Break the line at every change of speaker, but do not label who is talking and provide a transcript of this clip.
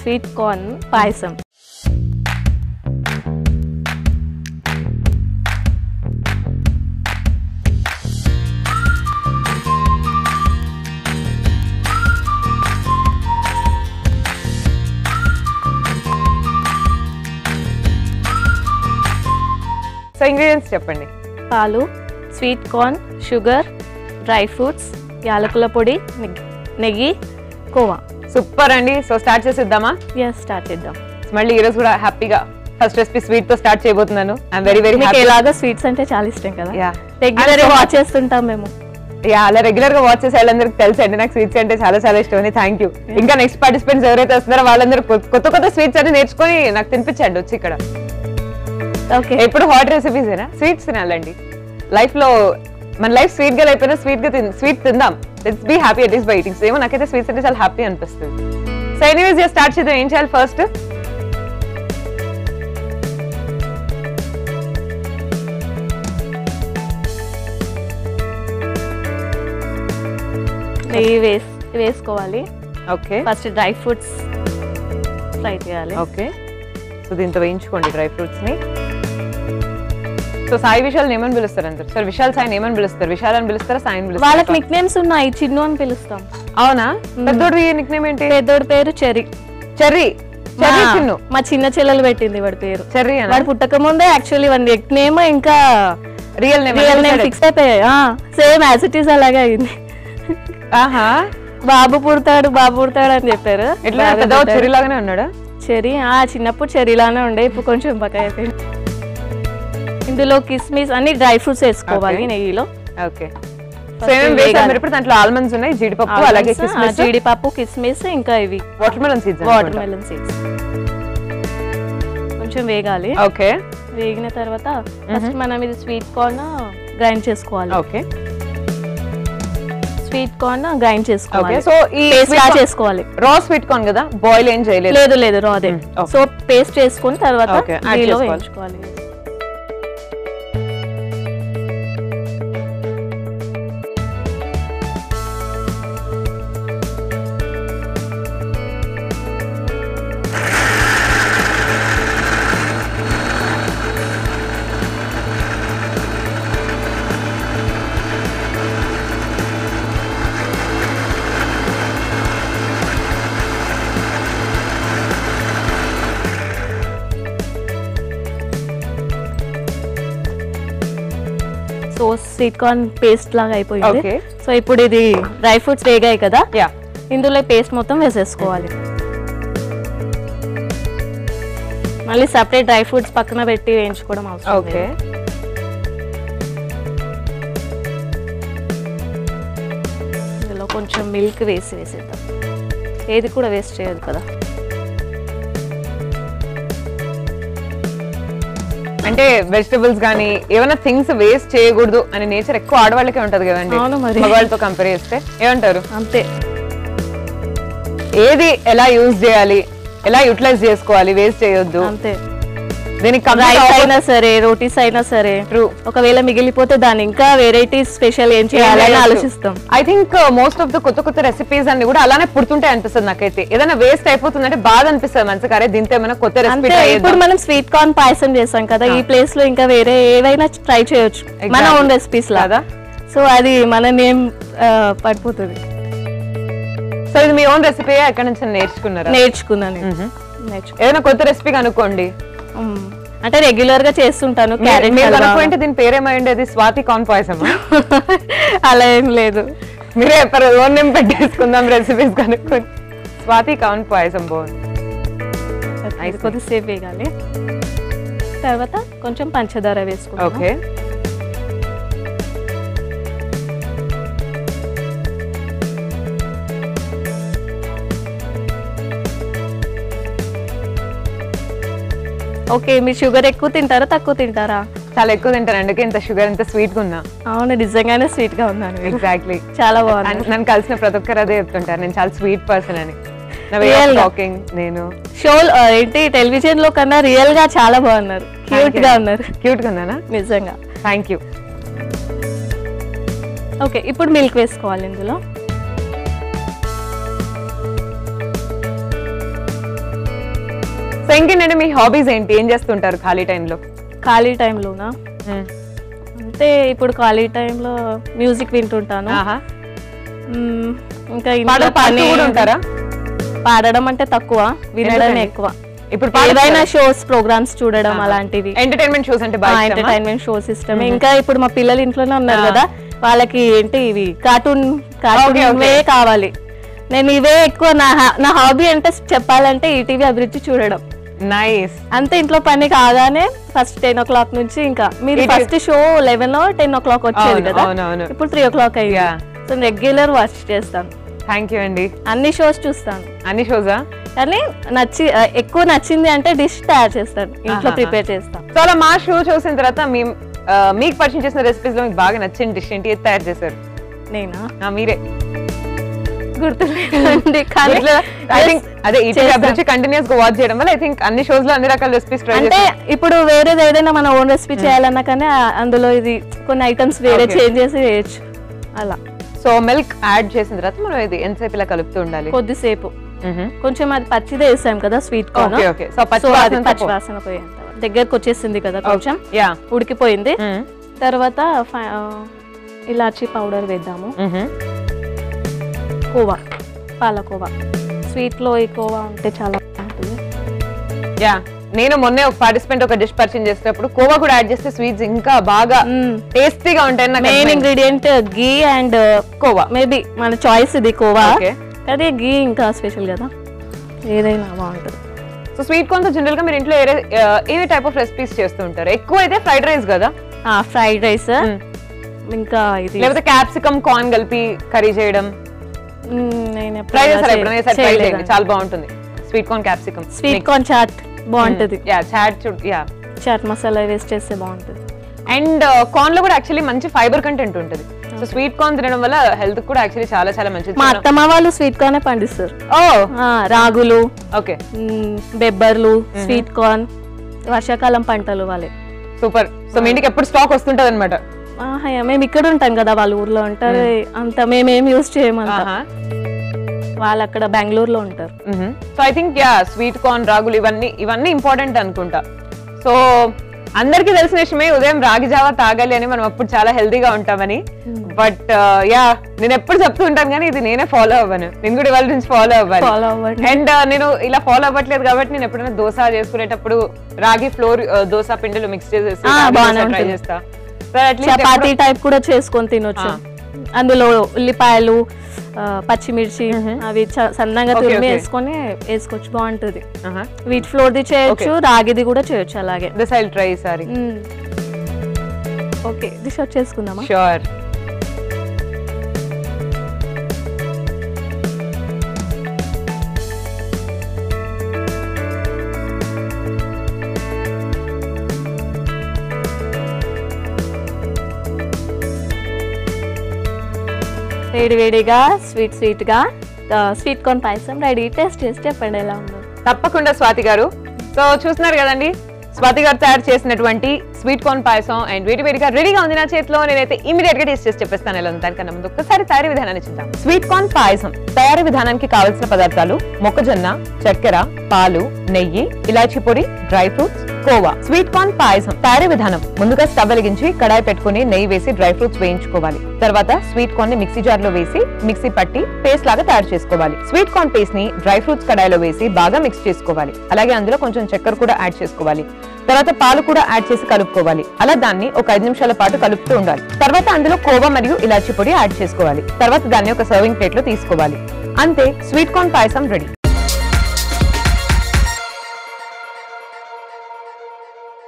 Sweet corn payasam
so ingredients చెప్పండి
పాలు sweet corn sugar dry fruits యాలకుల పొడి నెగ్- నెయ్యి కోవా
సూపర్ అండి సో స్టార్ట్ చేసేద్దామా
ఎస్ స్టార్ట్ చేద్దాం
మళ్ళీ ఈ రోజు కూడా హ్యాపీగా ఫస్ట్ రెసిపీ స్వీట్ తో స్టార్ట్ చేయబోతున్నాను ఐఎమ్ వెరీ వెరీ
మీకు ఎలాగో స్వీట్స్ అంటే చాలా ఇష్టం కదా
Yeah.
Regular
I'm so
watch చేస్తుంటాం మేము
యా అలా రెగ్యులర్ గా వాచ్ చేసే వాళ్ళందరికీ తెలుసు అండి నాకు స్వీట్స్ అంటే చాలా చాలా ఇష్టం అని థ్యాంక్ యూ ఇంకా నెక్స్ట్ పార్టిసిపెంట్స్ ఎవరైతే వస్తున్నారో వాళ్ళందరూ కొ- కొత్త కొత్త స్వీట్స్ అన్ని నేర్చుకొని నాకు తినిపించండి వచ్చి ఇక్కడ
ఓకే
ఎప్పుడు హాట్ రెసిపీస్ ఏనా స్వీట్స్ తినాలండి లైఫ్ లో మన లైఫ్ స్వీట్ గా అయిపోయినా స్వీట్ గా స్వీట్ తిందాం let's be happy at is by eatings ఏమో నాకైతే స్వీట్స్ అంటే చాలా హ్యాపీ అనిపిస్తుంది సో ఎనీవేస్ స్టార్ట్ చేద్దాం ఏం చేయాలి ఫస్ట్
నెయ్యి వేస్ వేసుకోవాలి
okay
first dry fruits fry చేయాలి
ఓకే సో దీంతో వేయించుకోండి డ్రై ఫ్రూట్స్ ని సో సాయి విశాల్ ఏమని పిలుస్తారు అందరు సార్ విశాల్ సాయిని ఏమని పిలుస్తారు విశాల్ అని పిలుస్తారా సాయిని
వాళ్ళకి
పిలుస్తారు
నిక్ నేమ్స్ ఉన్నాయి చిన్ను అని పిలుస్తాం
అవునా పెద్దోడి నిక్ నేమ్ ఏంటి
పెద్దోడి పేరు చెరి
చెర్రీ చెర్రీ చిన్ను
మా చిన్న చెల్లెలు పెట్టింది వాడి పేరు
చెర్రీ అని
వాడు పుట్టక ముందే యాక్చువల్లీ వాడి నిక్ నేమ్ ఇంకా
real name
real name fix అయిపోయాయి సేమ్ యాజ్ ఇట్ ఈస్ అలాగే అయింది
ఆహా
బాబు పుడతాడు బాబు పుడతాడు అని చెప్పారు
ఎట్లా
బాగా
పెద్ద
పుట్టాడు.
చెర్రీ లాగానే ఉన్నాడా
చెరి ఆ చిన్నప్పుడు చెరీలానే ఉండే ఇప్పుడు కొంచెం బకాయి అయిపోయింది ఇందులో కిస్మిస్ అన్ని డ్రై ఫ్రూట్స్ వేసుకోవాలి
Okay.
నెయ్యిలో
ఓకే సో
First
ఏమేమి
వేగాలి.
వేసారు మీరు ఇప్పుడు దాంట్లో ఆల్మండ్స్ ఉన్నాయి జీడిపప్పు అలాగే
Almonds, ఆ,
కిస్మిస్
జీడిపప్పు కిస్మిస్ ఇంకా ఇవి
watermelon seeds
watermelon seeds కొంచెం వేగాలి
ఓకే
వేగిన తర్వాత ఫస్ట్ మనం ఇది స్వీట్ కార్న్ గ్రైండ్ చేసుకోవాలి
okay
sweet corn grind
okay
చేసుకోవాలి
సో ఈ
పేస్ట్ లా చేసుకోవాలి
రా స్వీట్ కార్న్ కదా బాయిల్ ఏం చేయలేదు
లేదు లేదు రాదే
Mm, okay.
సో పేస్ట్ చేసుకుని తర్వాత
Okay, add
దీనిలో
చేసుకోవాలి.
వేయించుకోవాలి సో స్వీట్ కార్న్ పేస్ట్ లాగా అయిపోయింది
Okay.
సో ఇప్పుడు ఇది డ్రై ఫ్రూట్స్ వేగాయి కదా
యా
ఇందులో పేస్ట్ మొత్తం వేసేసుకోవాలి మళ్ళీ సపరేట్ డ్రై ఫ్రూట్స్ పక్కన పెట్టి వేయించుకోవడం అవసరం
ఓకే
లేదు. ఇందులో కొంచెం మిల్క్ వేసి వేసేద్దాం ఏది కూడా వేస్ట్ చేయదు కదా
అంటే వెజిటబుల్స్ కానీ ఏమైనా థింగ్స్ వేస్ట్ చేయకూడదు అని నేచర్ ఎక్కువ ఆడవాళ్ళకే ఉంటది కదండి
అవును మరి.
మగవాళ్ళతో కంపేర్ చేస్తే ఏమంటారు
అంతే
ఏది ఎలా యూజ్ చేయాలి ఎలా యూటిలైజ్ చేసుకోవాలి వేస్ట్ చేయొద్దు
అంతే
దీనికి
రైస్ అయినా సరే రోటీస్ అయినా సరే
ట్రూ
ఒకవేళ మిగిలిపోతే దాన్ని ఇంకా వెరైటీస్ స్పెషల్ ఏం చేయాలని ఆలోచిస్తాం
I think most of the కొత్త కొత్త రెసిపీస్ అన్ని కూడా అలానే పుడుతుంటాయి అనిపిస్తుంది నాకైతే ఏదైనా వేస్ట్ అయిపోతుందంటే బాధ అనిపిస్తుంది మనసుకు అరే దీంతో ఏమైనా కొత్త రెసిపీ
అంతే ఇప్పుడు మనం స్వీట్ కార్న్ పాయసం చేసాం కదా ఈ ప్లేస్ లో ఇంకా వేరే ఏవైనా ట్రై చేయొచ్చు మన
Exactly.
ఓన్ రెసిపీస్ లాగా
కదా?
సో అది మన నేమ్ పడిపోతుంది
సో ఇది మీ ఓన్ రెసిపీ ఎక్కడి నుంచి నేర్చుకున్నారా
నేర్చుకున్నాను నేను.
మ్మ్.
నేర్చుకు
ఏదైనా కొత్త రెసిపీ కనుక్కోండి
మ్మ్. అంటే రెగ్యులర్ గా చేస్తుంటాను క్యారెట్
మీరు కనుక్కుంటే దీని పేరేమై ఉండేది స్వాతి కార్న్ పాయసం
అలా ఏం లేదు
మీరే చెప్పారు ఓన్ నేమ్ పెట్టేసుకుందాం రెసిపీస్ కనుక్కొని స్వాతి కార్న్ పాయసం బాగుంది
ఇది కొద్దిసేపు వేగాలి తర్వాత కొంచెం పంచదార వేసుకుంటాం
ఓకే
ఓకే మీరు షుగర్ ఎక్కువ తింటారా తక్కువ తింటారా
చాలా ఎక్కువ తింటాను అందుకే ఇంత షుగర్ ఇంత స్వీట్ గా ఉన్నా
అవును నిజంగానే స్వీట్ గా ఉన్నాను మీరు.
ఎగ్జాక్ట్లీ
చాలా బాగుంది
నన్ను కలిసిన ప్రతి ఒక్కరు అదే చెప్తుంటారు నేను చాలా స్వీట్ పర్సన్ అని నా వే
Real గా?
టాకింగ్ నేను
షో ఏంటి టెలివిజన్ లో కన్నా రియల్ గా చాలా బాగున్నారు క్యూట్ గా ఉన్నారు
క్యూట్ గా ఉన్నానా
నిజంగా
థ్యాంక్ యూ
ఓకే ఇప్పుడు మిల్క్ వేసుకోవాలి ఇందులో
సో ఇంకేంటంటే మీ హాబీస్ ఏంటి ఏం చేస్తుంటారు ఖాళీ టైంలో
ఖాళీ టైంలోనా అంటే ఇప్పుడు ఖాళీ టైంలో మ్యూజిక్ వింటుంటాను మ్మ్, ఇంకా ఇంట్లో
పాటలు పాడుతూ
పని
కూడా ఉంటారా
పాడడం అంటే తక్కువ వినడమే
ఎందుకని?
ఎక్కువ
ఇప్పుడు
ఏదైనా షోస్ ప్రోగ్రామ్స్ చూడడం అలాంటివి
ఎంటర్టైన్మెంట్ షోస్ అంటే బాగా ఇష్టమా?
ఎంటర్టైన్మెంట్ షోస్ ఇష్టమే ఇంకా ఇప్పుడు మా పిల్లలు ఇంట్లోనే ఉన్నారు కదా వాళ్ళకి ఏంటి ఇవి కార్టూన్ కార్టూన్
Okay, okay.
ఇవే కావాలి నేను ఇవే ఎక్కువ నా హా- నా హాబీ అంటే చెప్పాలంటే ఈటీవీ అభిరుచి చూడడం
నైస్
అంతే ఇంట్లో పని కాగానే ఫస్ట్ టెన్ ఓ క్లాక్ నుంచి ఇంకా మీరు
ETV
ఫస్ట్ షో లెవెన్ లో టెన్ ఓ క్లాక్ వచ్చేది
అవును,
కదా
అవును, అవును.
ఇప్పుడు త్రీ ఓ క్లాక్ అయ్యి
Yeah.
సో రెగ్యులర్ వాచ్ చేస్తాను
థ్యాంక్ యూ అండి
అన్ని షోస్ చూస్తాను
అన్ని షోసా
కానీ నచ్చి ఆ, ఎక్కువ నచ్చింది అంటే డిష్ తయారు చేస్తాను ఇంట్లో
ఆహాహా.
ప్రిపేర్ చేస్తాను
సో అలా మా షో చూసిన తర్వాత మీ ఆ, మీకు పరిచయం చేసిన రెసిపీస్ లో మీకు బాగా నచ్చిన డిష్ ఏంటి ఏది తయారు చేశారు
నేనా
ఆ, మీరే
గుర్తులేదండి కానీ
ఐ థింక్ అదే ఈ
చేస్తాను.
అభిరుచి కంటిన్యూస్ గా వాచ్ చేయడం వల్ల ఐ థింక్ అన్ని షోస్ లో అన్ని రకాల రెసిపీస్ ట్రై
అంటే ఇప్పుడు వేరేది ఏదైనా మన ఓన్ రెసిపీ చేయాలన్నా కానీ ఆ- అందులో ఇది కొన్ని ఐటమ్స్ వేరే
Okay.
చేంజ్ చేసి వేయచ్చు అలా
సో మిల్క్ యాడ్ చేసిన తర్వాత మనం ఇది ఎంతసేపు ఇలా కలుపుతూ ఉండాలి
కొద్దిసేపు కొంచెం అది పచ్చిదే వేసాం కదా sweet corn
okay okay so పచ్చి
సో అది
వాసన
పచ్చి వాసన పోయేంత వరకు. దగ్గరకు వచ్చేసింది కదా కొంచెం
యా
ఉడికిపోయింది తర్వాత ఫ- ఆ, ఇలాచీ పౌడర్ వేద్దాము కోవా పాలకోవా స్వీట్ లో ఈ కోవా ఉంటే చాలా బాగుంటుంది
యా నేను మొన్నే ఒక పార్టిసిపెంట్ ఒక డిష్ పరిచయం చేసేటప్పుడు కోవా కూడా యాడ్ చేస్తే స్వీట్స్ ఇంకా బాగా టేస్టీగా ఉంటాయి నాకు
మెయిన్
అర్థమైంది.
Ingredient ghee and
khoa
maybe మన చాయిస్ ఇది కోవా
ఓకే
అదే గీ ఇంకా స్పెషల్ కదా ఏదైనా బాగుంటుంది
సో స్వీట్ కార్న్ తో జనరల్ గా మీరు ఇంట్లో ఏ ఆ, ఏ టైప్ ఆఫ్ రెసిపీస్ చేస్తూ ఉంటారు ఎక్కువ అయితే ఫ్రైడ్ రైస్ కదా
ఫ్రైడ్ రైస్
మ్మ్.
ఇంకా ఇది
లేకపోతే క్యాప్సికమ్ కార్న్ కలిపి కర్రీ చేయడం
మ్మ్, నేను ఎప్పుడు
ట్రై
అలా
చేస్తారు
చే-
ఎప్పుడైనా ట్రై చేయండి
చేయలేదండి.
చాలా బాగుంటుంది sweet corn capsicum
sweet corn chaat బాగుంటుంది
యా చాట్ యా
చాట్ మసాలా వేస్ట్ చేస్తే బాగుంటుంది
అండ్ కార్న్ లో కూడా యాక్చువల్లీ మంచి ఫైబర్ కంటెంట్ ఉంటుంది సో స్వీట్ కార్న్ తినడం వల్ల హెల్త్ కూడా యాక్చువల్లీ చాలా చాలా మంచిది
మా అత్తమ్మ వాళ్ళు స్వీట్ కార్నే పండిస్తారు
ఓ
ఆ, రాగులు
ఓకే
మ్మ్, బెబ్బర్లు స్వీట్ కార్న్ వర్షాకాలం పంటలు వాళ్ళే
సూపర్ సో మీ ఇంటికి ఎప్పుడు స్టాక్ వస్తుంటది అనమాట
ఆహా, మేము ఇక్కడ ఉంటాం కదా వాళ్ళ ఊర్లో ఉంటారు అంత మేమేం యూస్ చేయమంత వాళ్ళు అక్కడ బెంగళూరులో ఉంటారు
so I think yeah sweet corn రాగులు ఇవన్నీ ఇవన్నీ ఇంపార్టెంట్ అనుకుంటా సో అందరికీ తెలిసిన విషయమే ఉదయం రాగి జావా తాగాలి అని మనం అప్పుడు చాలా హెల్తీగా ఉంటామని బట్ యా నేను ఎప్పుడు చెప్తూ ఉంటాను కానీ ఇది నేనే ఫాలో అవ్వను నేను కూడా ఇవాళ నుంచి ఫాలో అవ్వాలి
ఫాలో అవ్వండి
అండ్ నేను ఇలా ఫాలో అవ్వట్లేదు కాబట్టి నేను ఎప్పుడైనా దోశ చేసుకునేటప్పుడు రాగి ఫ్లోర్ దోశ పిండిలో మిక్స్ చేసేసి
ఆ,
రాగి
బాగానే
దోశ try
ఉంటుంది.
చేస్తా సో అట్లీస్ట్
చపాతీ టైప్ కూడా చేసుకొని తినొచ్చు అందులో ఉల్లిపాయలు ఆ, పచ్చిమిర్చి అవి చ- సన్నంగా
Okay,
తురిమి
okay.
వేసుకొని వేసుకోవచ్చు బాగుంటుంది వీట్ ఫ్లోర్ది చేయొచ్చు
Okay.
రాగిది కూడా చేయొచ్చు అలాగే
this I try sorry
okay dish చేసుకుందామా
షూర్
వేడి వేడిగా స్వీట్ స్వీట్ గా sweet corn payasam ready taste చేసి చెప్పండి ఎలా ఉందో
తప్పకుండా స్వాతి గారు సో చూస్తున్నారు కదండి స్వాతి గారు తయారు చేసినటువంటి స్వీట్ కార్న్ పాయసం అండ్ వేడి వేడిగా రెడీగా ఉంది నా చేతిలో నేనైతే ఇమీడియట్ గా టేస్ట్ చేసి చెప్పేస్తాను ఎలా ఉంది దానికన్నా ముందు ఒక్కసారి తయారీ విధానాన్ని చూద్దాం స్వీట్ కార్న్ పాయసం తయారీ విధానానికి కావలసిన పదార్థాలు మొక్కజొన్న చక్కెర పాలు నెయ్యి ఇలాచీ పొడి dry fruits khoa sweet corn payasam తయారీ విధానం ముందుగా స్టవ్ వెలిగించి కడాయి పెట్టుకుని నెయ్యి వేసి డ్రై ఫ్రూట్స్ వేయించుకోవాలి తర్వాత స్వీట్ కార్న్ ని మిక్సీ జార్ లో వేసి మిక్సీ పట్టి పేస్ట్ లాగా తయారు చేసుకోవాలి స్వీట్ కార్న్ పేస్ట్ ని డ్రై ఫ్రూట్స్ కడాయిలో వేసి బాగా మిక్స్ చేసుకోవాలి అలాగే అందులో కొంచెం చక్కెర కూడా యాడ్ చేసుకోవాలి తర్వాత పాలు కూడా యాడ్ చేసి కలుపుకోవాలి అలా దాన్ని ఒక ఐదు నిమిషాల పాటు కలుపుతూ ఉండాలి తర్వాత అందులో కోవా మరియు ఇలాచీ పొడి యాడ్ చేసుకోవాలి తర్వాత దాన్ని ఒక సర్వింగ్ ప్లేట్ లో తీసుకోవాలి అంతే స్వీట్ కార్న్ పాయసం రెడీ